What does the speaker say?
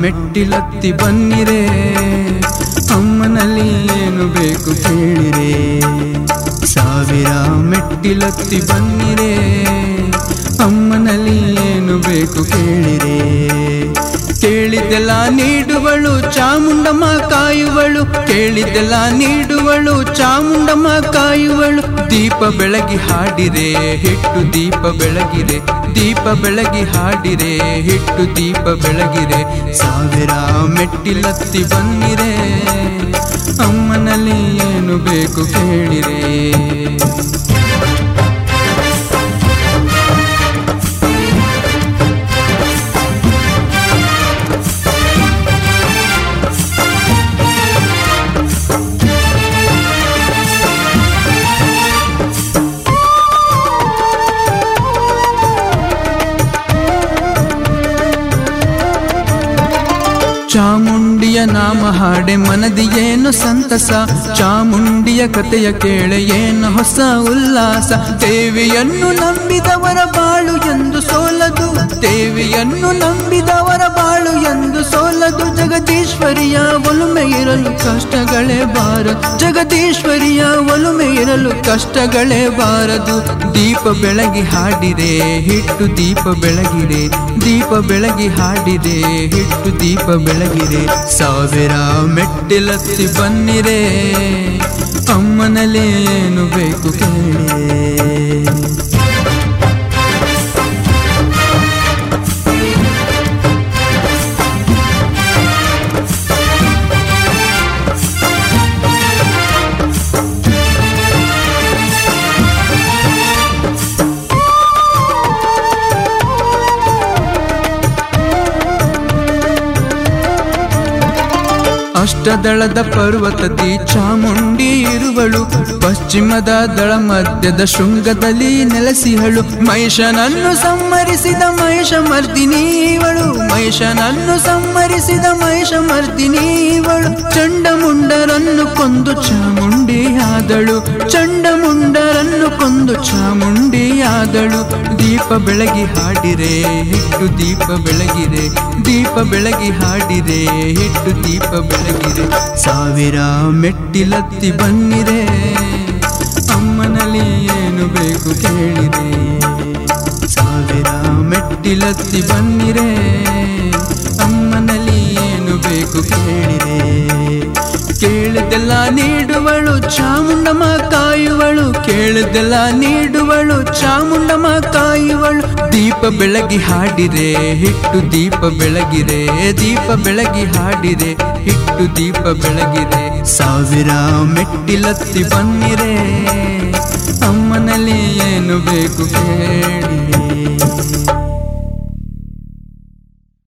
ಮೆಟ್ಟಿಲತ್ತಿ ಬನ್ನಿರೆ ಅಮ್ಮನಲ್ಲಿ ಏನು ಬೇಕು ಕೇಳಿರೆ ಸಾವಿರ ಮೆಟ್ಟಿಲತ್ತಿ ಬನ್ನಿರೆ ಅಮ್ಮನಲ್ಲಿ ಏನು ಬೇಕು ಕೇಳಿರೆ ಕೇಳಿದೆಲ್ಲ ನೀಡುವಳು ಚಾಮುಂಡಮ್ಮ ಕಾಯುವಳು ಕೇಳಿದೆಲ್ಲ ನೀಡುವಳು ಚಾಮುಂಡಮ್ಮ ಕಾಯುವಳು ದೀಪ ಬೆಳಗಿ ಹಾಡಿರೆ ಹಿಟ್ಟು ದೀಪ ಬೆಳಗಿರೆ ದೀಪ ಬೆಳಗಿ ಹಾಡಿರೆ ಹಿಟ್ಟು ದೀಪ ಬೆಳಗಿರೆ ಸಾವಿರ ಮೆಟ್ಟಿಲತ್ತಿ ಬನ್ನಿರೆ ಅಮ್ಮನಲ್ಲಿ ಏನು ಬೇಕು ಕೇಳಿರೆ ಚಾಮುಂಡಿಯ ನಾಮ ಹಾಡೆ ಮನದಿ ಏನು ಸಂತಸ ಚಾಮುಂಡಿಯ ಕಥೆಯ ಕೇಳೆ ಏನು ಹೊಸ ಉಲ್ಲಾಸ ದೇವಿಯನ್ನು ನಂಬಿದವರ ಬಾಳು ಎಂದು ಸೋಲದು ದೇವಿಯನ್ನು ನಂಬಿದವರ ಬಾಳು ಎಂದು ಸೋಲದು ಜಗದೀಶ್ವರಿಯ ಒಲುಮೆ ಇರಲು ಕಷ್ಟಗಳೇ ಬಾರದು ಜಗದೀಶ್ವರಿಯ ಒಲುಮೆ ಇರಲು ಕಷ್ಟಗಳೇ ಬಾರದು ದೀಪ ಬೆಳಗಿ ಹಾಡಿರೆ ಹಿಟ್ಟು ದೀಪ ಬೆಳಗಿರೆ ದೀಪ ಬೆಳಗಿ ಹಾಡಿರೆ ಹಿಟ್ಟು ದೀಪ ಬೆಳಗಿರೆ ಸಾವಿರ ಮೆಟ್ಟಿಲತ್ತಿ ಬನ್ನಿರೆ ಅಮ್ಮನಲ್ಲಿ ಏನು ಬೇಕು ಕೇಳಿರೆ ಅಷ್ಟದಳದ ಪರ್ವತದಿ ಚಾಮುಂಡಿ ಇರುವಳು ಪಶ್ಚಿಮದ ದಳ ಮಧ್ಯದ ಶೃಂಗದಲ್ಲಿ ನೆಲೆಸಿಹಳು ಮಹಿಷನನ್ನು ಸಂಹರಿಸಿದ ಮಹಿಷ ಮರ್ದಿನೀವಳು ಮಹಿಷನನ್ನು ಸಂಹರಿಸಿದ ಮಹಿಷ ಮರ್ದಿನೀವಳು ಚಂಡಮುಂಡರನ್ನು ಕೊಂದು ಚಾಮುಂಡಿಯಾದಳು ಚಂಡಮುಂಡರನ್ನು ಕೊಂದು ಚಾಮುಂಡಿಯಾದಳು ದೀಪ ಬೆಳಗಿ ಹಾಡಿರೆ ಹಿಟ್ಟು ದೀಪ ಬೆಳಗಿರೆ ದೀಪ ಬೆಳಗಿ ಹಾಡಿರೆ ಹಿಟ್ಟು ದೀಪ ಬೆಳಗಿರೆ ಸಾವಿರ ಮೆಟ್ಟಿಲತ್ತಿ ಬನ್ನಿರೆ ಅಮ್ಮನಲ್ಲಿ ಏನು ಬೇಕು ಕೇಳಿರೆ ಸಾವಿರ ಮೆಟ್ಟಿಲತ್ತಿ ಬನ್ನಿರೆ ಅಮ್ಮನಲ್ಲಿ ಏನು ಬೇಕು ಕೇಳಿರೆ ಕೇಳಿದೆಲ್ಲ ನೀಡುವಳು ಚಾಮುಂಡಮ್ಮ ಕಾಯುವಳು ಕೇಳಿದೆಲ್ಲ ನೀಡುವಳು ಚಾಮುಂಡಮ್ಮ ಕಾಯುವಳು ದೀಪ ಬೆಳಗಿ ಹಾಡಿರೆ ಹಿಟ್ಟು ದೀಪ ಬೆಳಗಿರೆ ದೀಪ ಬೆಳಗಿ ಹಾಡಿರೆ ಹಿಟ್ಟು ದೀಪ ಬೆಳಗಿರೆ ಸಾವಿರ ಮೆಟ್ಟಿಲತ್ತಿ ಬನ್ನಿರೆ ಅಮ್ಮನಲ್ಲಿ ಏನು ಬೇಕು ಕೇಳಿ